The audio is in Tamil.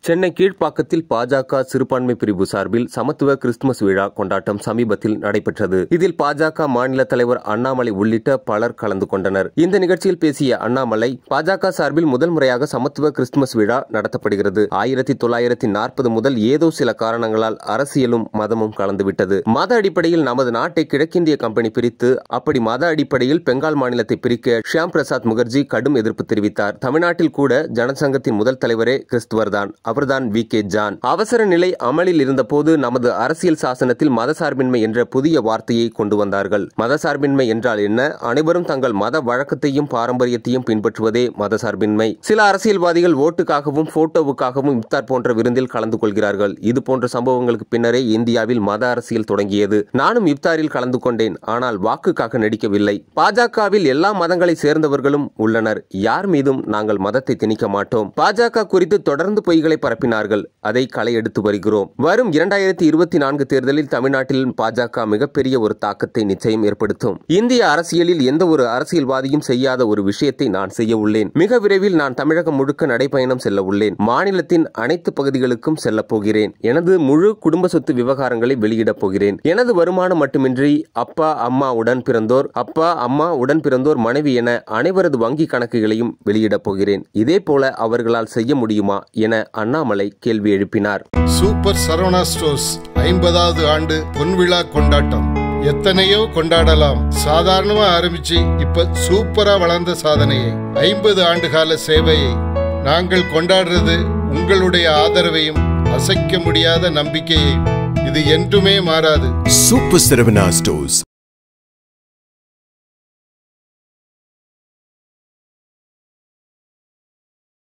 சென்னை கீழ்ப்பாக்கத்தில் பாஜக சிறுபான்மை பிரிவு சார்பில் சமத்துவ கிறிஸ்துமஸ் விழா கொண்டாட்டம் சமீபத்தில் நடைபெற்றது இதில் பாஜக மாநில தலைவர் அண்ணாமலை உள்ளிட்ட பலர் கலந்து கொண்டனர் இந்த நிகழ்ச்சியில் பேசிய அண்ணாமலை பாஜக சார்பில் முதல் முறையாக சமத்துவ கிறிஸ்துமஸ் விழா நடத்தப்படுகிறது ஆயிரத்தி தொள்ளாயிரத்தி நாற்பது முதல் ஏதோ சில காரணங்களால் அரசியலும் மதமும் கலந்துவிட்டது மத அடிப்படையில் நமது நாட்டை கிழக்கிந்திய கம்பெனி பிரித்து அப்படி மத அடிப்படையில் பெங்கால் மாநிலத்தை பிரிக்க ஷியாம் பிரசாத் முகர்ஜி கடும் எதிர்ப்பு தெரிவித்தார் தமிழ்நாட்டில் கூட ஜனசங்கத்தின் முதல் தலைவரே கிறிஸ்துவர்தான் அவர்தான் வி கே ஜான் அவசர நிலை அமலில் இருந்தபோது நமது அரசியல் சாசனத்தில் மதசார்பின்மை என்ற புதிய வார்த்தையை கொண்டு வந்தார்கள் மதசார்பின்மை என்றால் என்ன அனைவரும் தங்கள் மத வழக்கத்தையும் பாரம்பரியத்தையும் பின்பற்றுவதே மதசார்பின்மை சில அரசியல்வாதிகள் ஓட்டுக்காகவும் போட்டோவுக்காகவும் இப்தார் போன்ற விருந்தில் கலந்து கொள்கிறார்கள் இது போன்ற சம்பவங்களுக்கு பின்னரே இந்தியாவில் மத அரசியல் தொடங்கியது நானும் இப்தாரில் கலந்து கொண்டேன் ஆனால் வாக்குக்காக நடிக்கவில்லை பாஜகவில் எல்லா மதங்களை சேர்ந்தவர்களும் உள்ளனர் யார் மீதும் நாங்கள் மதத்தை திணிக்க மாட்டோம் பாஜக குறித்து தொடர்ந்து பொய்களை பரப்பினார்கள் அதை களை எடுத்து வருகிறோம் வரும் இரண்டாயிரத்தி இருபத்தி நான்கு தேர்தலில் தமிழ்நாட்டில் பாஜக மிகப்பெரிய ஒரு தாக்கத்தை நிச்சயம் ஏற்படுத்தும் இந்திய அரசியலில் எந்த ஒரு அரசியல்வாதியும் செய்யாத ஒரு விஷயத்தை நான் செய்ய உள்ளேன் மிக விரைவில் நான் தமிழகம் முழுக்க நடைபயணம் செல்ல உள்ளேன் மாநிலத்தின் அனைத்து பகுதிகளுக்கும் செல்ல போகிறேன் எனது முழு குடும்ப சொத்து விவகாரங்களை வெளியிடப் போகிறேன் எனது வருமானம் மட்டுமின்றி அப்பா அம்மா உடன் பிறந்தோர் அப்பா அம்மா உடன் பிறந்தோர் மனைவி என அனைவரது வங்கி கணக்குகளையும் வெளியிடப் போகிறேன் இதே போல அவர்களால் செய்ய முடியுமா என அண்ணாமலை கேள்வி எழுப்பினார் சூப்பர் சரவணா ஸ்டோர்ஸ் ஐம்பதாவது ஆண்டு பொன்விழா கொண்டாட்டம் எத்தனையோ கொண்டாடலாம் சாதாரணமா ஆரம்பிச்சு இப்ப சூப்பரா வளர்ந்த சாதனையை ஐம்பது ஆண்டு கால சேவையை நாங்கள் கொண்டாடுறது உங்களுடைய ஆதரவையும் அசைக்க முடியாத நம்பிக்கையையும் இது என்றுமே மாறாது Super Saravana Stores.